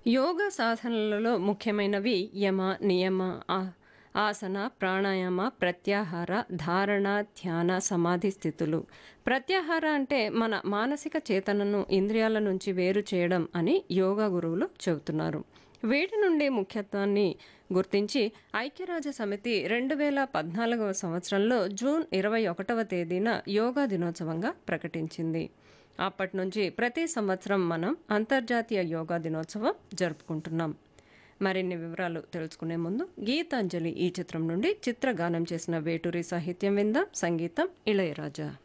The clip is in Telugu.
యోగా సాధనలలో ముఖ్యమైనవి యమ నియమ ఆ- ఆసన ప్రాణాయామ ప్రత్యాహార ధారణ ధ్యాన సమాధి స్థితులు ప్రత్యాహార అంటే మన మానసిక చేతనను ఇంద్రియాల నుంచి వేరు చేయడం అని యోగా గురువులు చెబుతున్నారు వీటి నుండి ముఖ్యత్వాన్ని గుర్తించి ఐక్యరాజ్య సమితి రెండు వేల పద్నాలుగవ సంవత్సరంలో జూన్ ఇరవై ఒకటవ తేదీన యోగా దినోత్సవంగా ప్రకటించింది అప్పటి నుంచి ప్రతి సంవత్సరం మనం అంతర్జాతీయ యోగా దినోత్సవం జరుపుకుంటున్నాం మరిన్ని వివరాలు తెలుసుకునే ముందు గీతాంజలి ఈ చిత్రం నుండి చిత్రగానం చేసిన వేటూరి సాహిత్యం విందాం సంగీతం ఇళయరాజా